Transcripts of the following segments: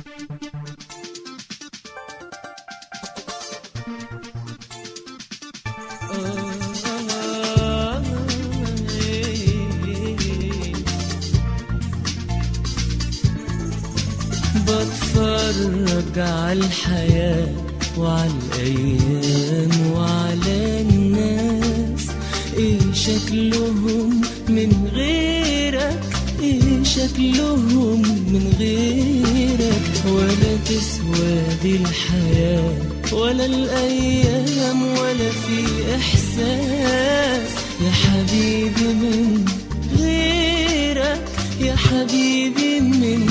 بتفرج على الحياة وعلى الأيام وعلى الناس إيه شكلهم من غيرك إيه شكلهم من غيرك ولا تسوى دي الحياة ولا الأيام ولا في إحساس يا حبيبي من غيرك يا حبيبي من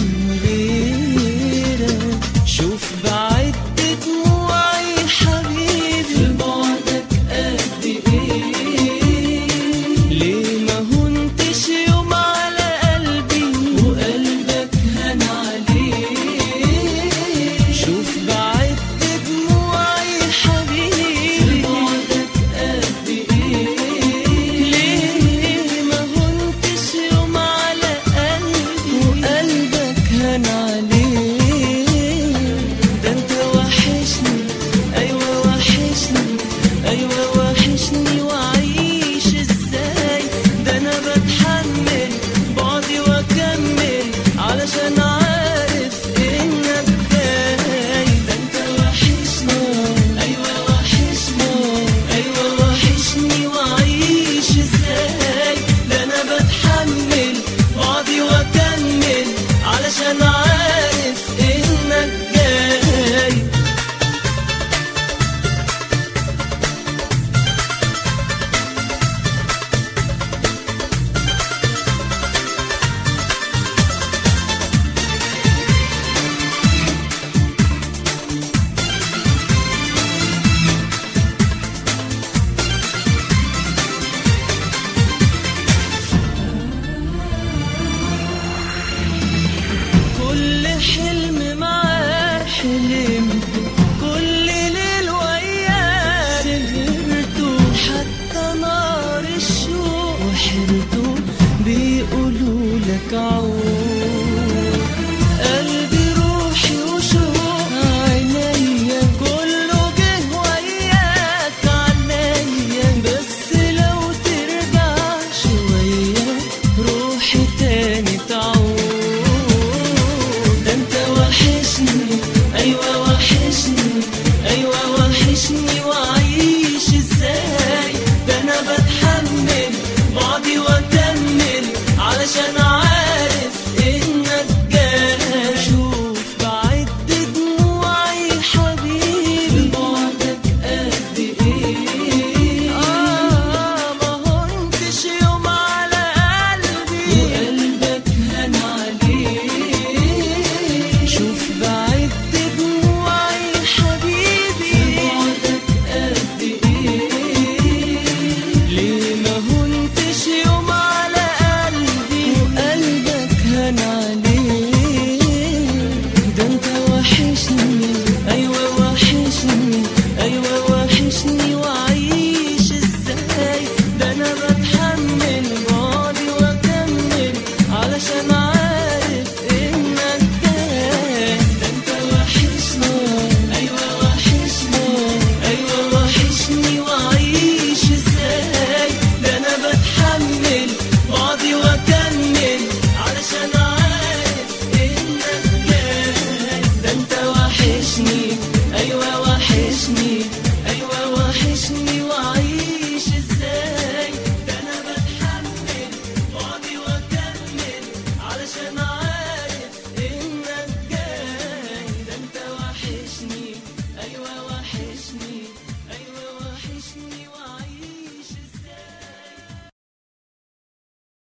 غيرك شوف بعد دموعي حبيبي في بعدك قد ايه ليه ما هنتش يوم على قلبي وقلبك هان عليه شوف بعد دموعي حبيبي في بعدك قد ايه ليه ما هنتش يوم على قلبي وقلبك هان عليه ده انت وحشني ايوه وحشني ايوه وحشني واعيش ازاي ده انا بتحمل بعدي واكمل علشان عارف انك جاي ده انت وحشني ايوه وحشني ايوه وحشني واعيش ازاي ده انا بتحمل بعدي واكمل علشان عارف انك جاي كل حلم معاه حلمته كل ليل وياه سهرته حتى نار الشوق وحرته بيقولوا لك عود